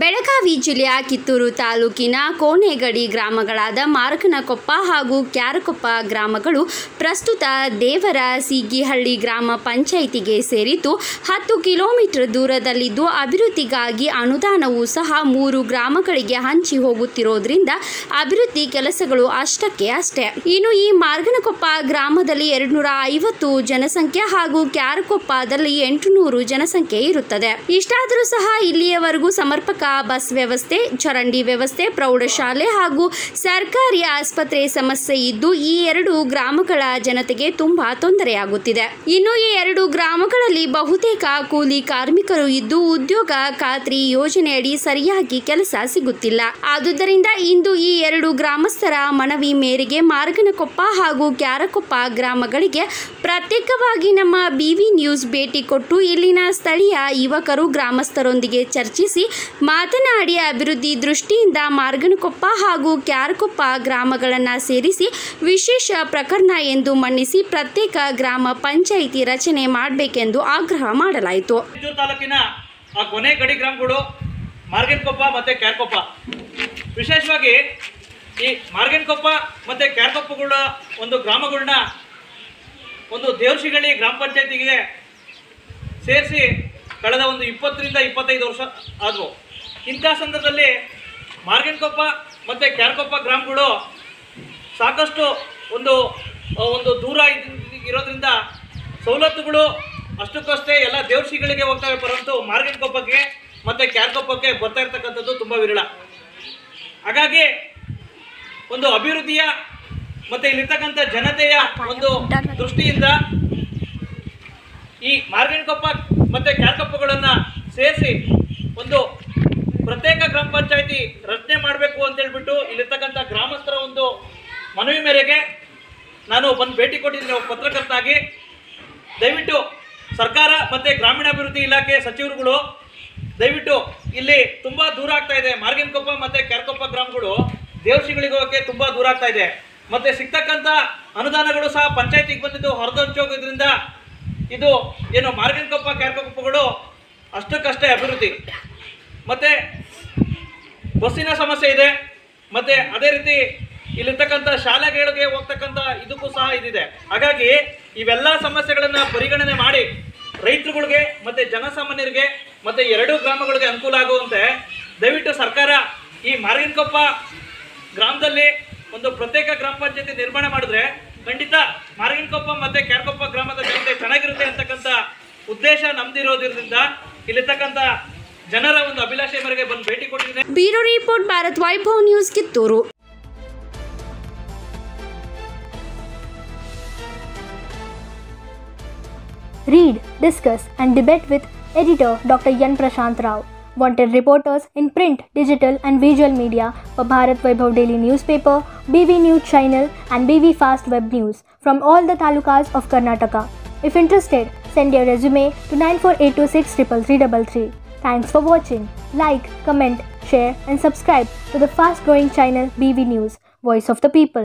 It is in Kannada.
ಬೆಳಗಾವಿ ಜಿಲ್ಲೆಯ ಕಿತ್ತೂರು ತಾಲೂಕಿನ ಕೋಣೆಗಡಿ ಗ್ರಾಮಗಳಾದ ಮಾರ್ಕನಕೊಪ್ಪ ಹಾಗೂ ಕ್ಯಾರಕೊಪ್ಪ ಗ್ರಾಮಗಳು ಪ್ರಸ್ತುತ ದೇವರ ಸೀಗಿಹಳ್ಳಿ ಗ್ರಾಮ ಪಂಚಾಯಿತಿಗೆ ಸೇರಿದ್ದು ಹತ್ತು ಕಿಲೋಮೀಟರ್ ದೂರದಲ್ಲಿದ್ದು ಅಭಿವೃದ್ಧಿಗಾಗಿ ಅನುದಾನವೂ ಸಹ ಮೂರು ಗ್ರಾಮಗಳಿಗೆ ಹಂಚಿ ಹೋಗುತ್ತಿರೋದ್ರಿಂದ ಅಭಿವೃದ್ಧಿ ಕೆಲಸಗಳು ಅಷ್ಟಕ್ಕೆ ಅಷ್ಟೇ ಇನ್ನು ಈ ಮಾರ್ಗನಕೊಪ್ಪ ಗ್ರಾಮದಲ್ಲಿ ಎರಡ್ನೂರ ಐವತ್ತು ಜನಸಂಖ್ಯೆ ಹಾಗೂ ಕ್ಯಾರಕೊಪ್ಪದಲ್ಲಿ ಎಂಟುನೂರು ಜನಸಂಖ್ಯೆ ಇರುತ್ತದೆ ಇಷ್ಟಾದರೂ ಸಹ ಇಲ್ಲಿಯವರೆಗೂ ಸಮರ್ಪಕ ಬಸ್ ವ್ಯವಸ್ಥೆ ಚರಂಡಿ ವ್ಯವಸ್ಥೆ ಪ್ರೌಢಶಾಲೆ ಹಾಗೂ ಸರ್ಕಾರಿ ಆಸ್ಪತ್ರೆ ಸಮಸ್ಯೆ ಇದ್ದು ಈ ಎರಡು ಗ್ರಾಮಗಳ ಜನತೆಗೆ ತುಂಬಾ ತೊಂದರೆಯಾಗುತ್ತಿದೆ ಇನ್ನು ಈ ಎರಡು ಗ್ರಾಮಗಳಲ್ಲಿ ಬಹುತೇಕ ಕೂಲಿ ಕಾರ್ಮಿಕರು ಇದ್ದು ಉದ್ಯೋಗ ಖಾತ್ರಿ ಯೋಜನೆಯಡಿ ಸರಿಯಾಗಿ ಕೆಲಸ ಸಿಗುತ್ತಿಲ್ಲ ಆದುದರಿಂದ ಇಂದು ಈ ಎರಡು ಗ್ರಾಮಸ್ಥರ ಮನವಿ ಮೇರೆಗೆ ಮಾರ್ಗನಕೊಪ್ಪ ಹಾಗೂ ಕ್ಯಾರಕೊಪ್ಪ ಗ್ರಾಮಗಳಿಗೆ ಪ್ರತ್ಯೇಕವಾಗಿ ನಮ್ಮ ಬಿವಿ ನ್ಯೂಸ್ ಭೇಟಿ ಕೊಟ್ಟು ಇಲ್ಲಿನ ಸ್ಥಳೀಯ ಯುವಕರು ಗ್ರಾಮಸ್ಥರೊಂದಿಗೆ ಚರ್ಚಿಸಿ ಮಾತನಾಡಿ ಅಭಿವೃದ್ಧಿ ದೃಷ್ಟಿಯಿಂದ ಮಾರ್ಗನಕೊಪ್ಪ ಹಾಗೂ ಕ್ಯಾರಕೊಪ್ಪ ಗ್ರಾಮಗಳನ್ನು ಸೇರಿಸಿ ವಿಶೇಷ ಪ್ರಕರಣ ಎಂದು ಮನ್ನಿಸಿ ಪ್ರತ್ಯೇಕ ಗ್ರಾಮ ಪಂಚಾಯಿತಿ ರಚನೆ ಮಾಡಬೇಕೆಂದು ಆಗ್ರಹ ಮಾಡಲಾಯಿತು ಕಿತ್ತೂರು ತಾಲೂಕಿನ ಆ ಕೊನೆ ಗಡಿ ಗ್ರಾಮಗಳು ಮಾರ್ಗನ್ಕೊಪ್ಪ ಮತ್ತು ಕ್ಯಾರ್ಕೊಪ್ಪ ವಿಶೇಷವಾಗಿ ಈ ಮಾರ್ಗನ್ಕೊಪ್ಪ ಮತ್ತು ಕ್ಯಾರ್ಕೊಪ್ಪಗಳ ಒಂದು ಗ್ರಾಮಗಳನ್ನ ಒಂದು ದೇವಶಿಗಳಿ ಗ್ರಾಮ ಪಂಚಾಯತಿಗೆ ಸೇರಿಸಿ ಕಳೆದ ಒಂದು ಇಪ್ಪತ್ತರಿಂದ ಇಪ್ಪತ್ತೈದು ವರ್ಷ ಆದವು ಇಂಥ ಸಂದರ್ಭದಲ್ಲಿ ಮಾರ್ಗನ್ಕೊಪ್ಪ ಮತ್ತು ಕ್ಯಾರ್ಕೊಪ್ಪ ಗ್ರಾಮಗಳು ಸಾಕಷ್ಟು ಒಂದು ಆ, ಒಂದು ದೂರ ಇದ್- ಇರೋದ್ರಿಂದ ಸವಲತ್ತುಗಳು ಅಷ್ಟಕ್ಕಷ್ಟೇ ಎಲ್ಲ ದೇವಶಿಗಳಿಗೆ ಹೋಗ್ತವೆ ಪರಂತು ಮಾರ್ಗನ್ಕೊಪ್ಪಕ್ಕೆ ಮತ್ತು ಕ್ಯಾರ್ಕೊಪ್ಪಕ್ಕೆ ಬರ್ತಾ ಇರ್ತಕ್ಕಂಥದ್ದು ತುಂಬ ವಿರಳ ಹಾಗಾಗಿ ಒಂದು ಅಭಿವೃದ್ಧಿಯ ಮತ್ತು ಇಲ್ಲಿರ್ತಕ್ಕಂಥ ಜನತೆಯ ಒಂದು ದೃಷ್ಟಿಯಿಂದ ಈ ಮಾರ್ಗನಕೊಪ್ಪ ಮತ್ತು ಕ್ಯಾರ್ಕೊಪ್ಪಗಳನ್ನು ಸೇರಿಸಿ ಒಂದು ಪ್ರತ್ಯೇಕ ಗ್ರಾಮ ಪಂಚಾಯತಿ ರಚನೆ ಮಾಡಬೇಕು ಅಂತ ಹೇಳ್ಬಿಟ್ಟು ಇಲ್ಲಿರ್ತಕ್ಕಂಥ ಗ್ರಾಮಸ್ಥರ ಒಂದು ಮನವಿ ಮೇರೆಗೆ ನಾನು ಬಂದು ಭೇಟಿ ಕೊಟ್ಟಿದ್ದೀನಿ ಒಬ್ಬ ಪತ್ರಕರ್ತಾಗಿ ದಯವಿಟ್ಟು ಸರ್ಕಾರ ಮತ್ತು ಗ್ರಾಮೀಣಾಭಿವೃದ್ಧಿ ಇಲಾಖೆ ಸಚಿವರುಗಳು ದಯವಿಟ್ಟು ಇಲ್ಲಿ ತುಂಬ ದೂರ ಆಗ್ತಾ ಇದೆ ಮಾರ್ಗನಕೊಪ್ಪ ಮತ್ತು ಕ್ಯಾರ್ಕೊಪ್ಪ ಗ್ರಾಮಗಳು ದೇವಶಿಗಳಿಗೆ ಹೋಗೋಕ್ಕೆ ತುಂಬ ದೂರ ಆಗ್ತಾ ಇದೆ ಮತ್ತು ಸಿಗ್ತಕ್ಕಂಥ ಅನುದಾನಗಳು ಸಹ ಪಂಚಾಯತಿಗೆ ಬಂದಿದ್ದು ಹೊರದಂಚೋಗೋದ್ರಿಂದ ಇದು ಏನು ಮಾರ್ಗನಕೊಪ್ಪ ಕ್ಯಾರ್ಕೊಪ್ಪಗಳು ಅಷ್ಟಕ್ಕಷ್ಟೇ ಅಭಿವೃದ್ಧಿ ಮತ್ತು ಬಸ್ಸಿನ ಸಮಸ್ಯೆ ಇದೆ ಮತ್ತು ಅದೇ ರೀತಿ ಇಲ್ಲಿರ್ತಕ್ಕಂಥ ಶಾಲೆಗಳಿಗೆ ಹೋಗ್ತಕ್ಕಂಥ ಇದಕ್ಕೂ ಸಹ ಇದಿದೆ ಹಾಗಾಗಿ ಇವೆಲ್ಲ ಸಮಸ್ಯೆಗಳನ್ನು ಪರಿಗಣನೆ ಮಾಡಿ ರೈತರುಗಳಿಗೆ ಮತ್ತು ಜನಸಾಮಾನ್ಯರಿಗೆ ಮತ್ತು ಎರಡೂ ಗ್ರಾಮಗಳಿಗೆ ಅನುಕೂಲ ಆಗುವಂತೆ ದಯವಿಟ್ಟು ಸರ್ಕಾರ ಈ ಮಾರ್ಗನಕೊಪ್ಪ ಗ್ರಾಮದಲ್ಲಿ ಒಂದು ಪ್ರತ್ಯೇಕ ಗ್ರಾಮ ಪಂಚಾಯತಿ ನಿರ್ಮಾಣ ಮಾಡಿದ್ರೆ ಖಂಡಿತ ಮಾರ್ಗನಕೊಪ್ಪ ಮತ್ತು ಕ್ಯಾರ್ಕೊಪ್ಪ ಗ್ರಾಮದ ಜನತೆ ಚೆನ್ನಾಗಿರುತ್ತೆ ಅಂತಕ್ಕಂಥ ಉದ್ದೇಶ ನಮ್ದಿರೋದ್ರಿಂದ ಇಲ್ಲಿರ್ತಕ್ಕಂಥ ಜನರ ಒಂದು ಅಭಿಲಾಷೆ ಮೇರೆಗೆ ಬಂದು ಭೇಟಿ ಕೊಟ್ಟಿದ್ದೀನಿ bureau report Bharat Vaibhav news Kittur Read, discuss, and debate with editor Dr. Yan Prashant Rao. Wanted reporters in print, digital, and visual media for Bharat Vaibhav Daily Newspaper, BV News Channel, and BV Fast Web News from all the talukas of Karnataka. If interested, send your resume to 94826 Thanks for watching. Like, comment, share, and subscribe to the fast growing channel BV News, Voice of the People.